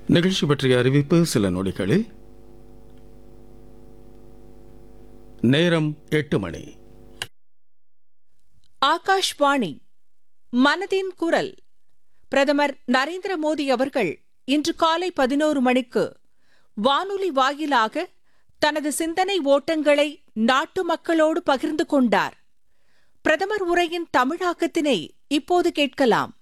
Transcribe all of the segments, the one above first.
நிகழ்ச்சி பற்றிய அறிவிப்பு சில நொடிகளில் நேரம் எட்டு மணி ஆகாஷ்வாணி மனதின் குரல் பிரதமர் நரேந்திர மோடி அவர்கள் இன்று காலை பதினோரு மணிக்கு வானொலி வாயிலாக தனது சிந்தனை ஓட்டங்களை நாட்டு மக்களோடு பகிர்ந்து கொண்டார் பிரதமர் உரையின் தமிழாக்கத்தினை இப்போது கேட்கலாம்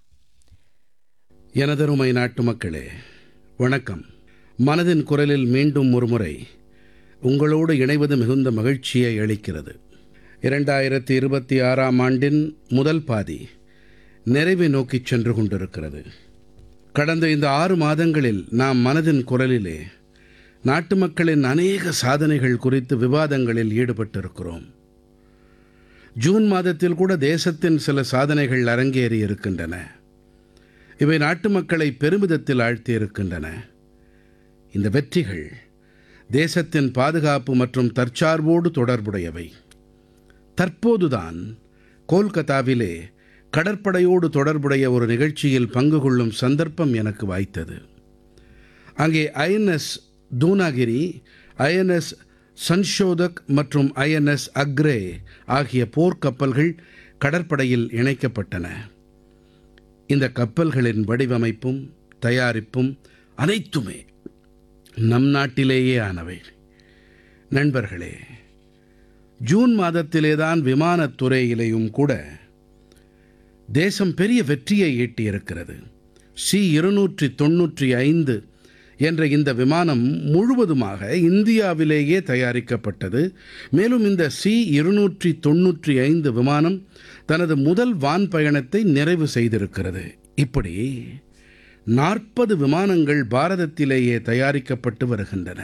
எனதருமை நாட்டு மக்களே வணக்கம் மனதின் குரலில் மீண்டும் ஒருமுறை உங்களோடு இணைவது மிகுந்த மகிழ்ச்சியை அளிக்கிறது இரண்டாயிரத்தி இருபத்தி ஆறாம் ஆண்டின் முதல் பாதி நிறைவை நோக்கிச் சென்று கொண்டிருக்கிறது கடந்த இந்த ஆறு மாதங்களில் நாம் மனதின் குரலிலே நாட்டு மக்களின் அநேக சாதனைகள் குறித்து விவாதங்களில் ஈடுபட்டிருக்கிறோம் ஜூன் மாதத்தில் கூட தேசத்தின் சில சாதனைகள் அரங்கேறி இருக்கின்றன இவை நாட்டு மக்களை பெருமிதத்தில் ஆழ்த்தியிருக்கின்றன இந்த வெற்றிகள் தேசத்தின் பாதுகாப்பு மற்றும் தற்சார்போடு தொடர்புடையவை தற்போதுதான் கோல்கத்தாவிலே கடற்படையோடு தொடர்புடைய ஒரு நிகழ்ச்சியில் பங்கு கொள்ளும் சந்தர்ப்பம் எனக்கு வாய்த்தது அங்கே ஐஎன்எஸ் தூனாகிரி ஐஎன்எஸ் சன்ஷோதக் மற்றும் ஐஎன்எஸ் அக்ரே ஆகிய போர்க்கப்பல்கள் கடற்படையில் இணைக்கப்பட்டன இந்த கப்பல்களின் வடிவமைப்பும் தயாரிப்பும் அனைத்துமே நம் நாட்டிலேயே ஆனவை நண்பர்களே ஜூன் மாதத்திலேதான் விமானத்துறையிலேயும் கூட தேசம் பெரிய வெற்றியை ஈட்டியிருக்கிறது சி இருநூற்றி தொன்னூற்றி ஐந்து என்ற இந்த விமானம் முழுவதுமாக இந்தியாவிலேயே தயாரிக்கப்பட்டது மேலும் இந்த சி இருநூற்றி தொன்னூற்றி ஐந்து விமானம் தனது முதல் வான் பயணத்தை நிறைவு செய்திருக்கிறது இப்படி நாற்பது விமானங்கள் பாரதத்திலேயே தயாரிக்கப்பட்டு வருகின்றன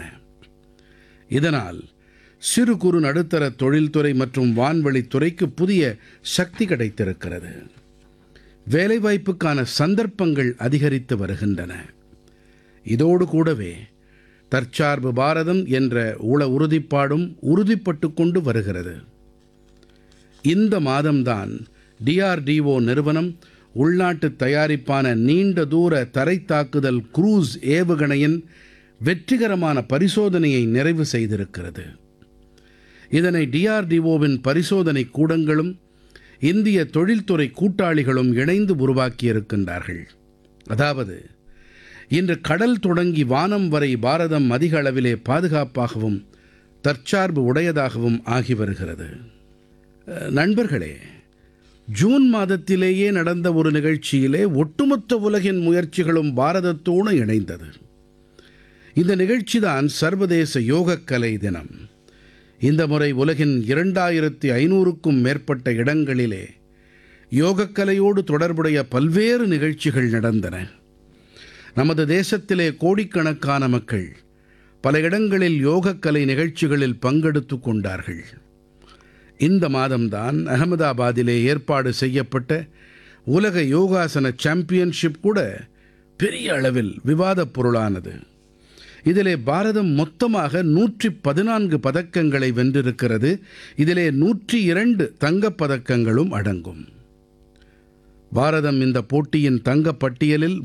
இதனால் சிறு குறு நடுத்தர தொழில்துறை மற்றும் வான்வழித்துறைக்கு புதிய சக்தி கிடைத்திருக்கிறது வேலைவாய்ப்புக்கான சந்தர்ப்பங்கள் அதிகரித்து வருகின்றன இதோடு கூடவே தற்சார்பு பாரதம் என்ற உள உறுதிப்பாடும் உறுதிப்பட்டு கொண்டு வருகிறது இந்த மாதம்தான் டிஆர்டிஓ நிறுவனம் உள்நாட்டு தயாரிப்பான நீண்ட தூர தரைத்தாக்குதல் குரூஸ் ஏவுகணையின் வெற்றிகரமான பரிசோதனையை நிறைவு செய்திருக்கிறது இதனை டிஆர்டிஓவின் பரிசோதனை கூடங்களும் இந்திய தொழில்துறை கூட்டாளிகளும் இணைந்து உருவாக்கியிருக்கின்றார்கள் அதாவது இன்று கடல் தொடங்கி வானம் வரை பாரதம் அதிக அளவிலே பாதுகாப்பாகவும் தற்சார்பு உடையதாகவும் ஆகி வருகிறது அஹ், நண்பர்களே ஜூன் மாதத்திலேயே நடந்த ஒரு நிகழ்ச்சியிலே ஒட்டுமொத்த உலகின் முயற்சிகளும் பாரதத்தோடு இணைந்தது இந்த நிகழ்ச்சிதான் சர்வதேச யோகக்கலை தினம் இந்த முறை உலகின் இரண்டாயிரத்தி ஐநூறுக்கும் மேற்பட்ட இடங்களிலே யோகக்கலையோடு தொடர்புடைய பல்வேறு நிகழ்ச்சிகள் நடந்தன நமது தேசத்திலே கோடிக்கணக்கான மக்கள் பல இடங்களில் யோகக்கலை நிகழ்ச்சிகளில் பங்கெடுத்து கொண்டார்கள் இந்த மாதம்தான் அகமதாபாதிலே ஏற்பாடு செய்யப்பட்ட உலக யோகாசன சாம்பியன்ஷிப் கூட பெரிய அளவில் விவாதப் பொருளானது இதிலே பாரதம் மொத்தமாக நூற்றி பதினான்கு பதக்கங்களை வென்றிருக்கிறது இதிலே நூற்றி இரண்டு தங்கப் பதக்கங்களும் அடங்கும் பாரதம் இந்த போட்டியின் தங்கப் பட்டியலில்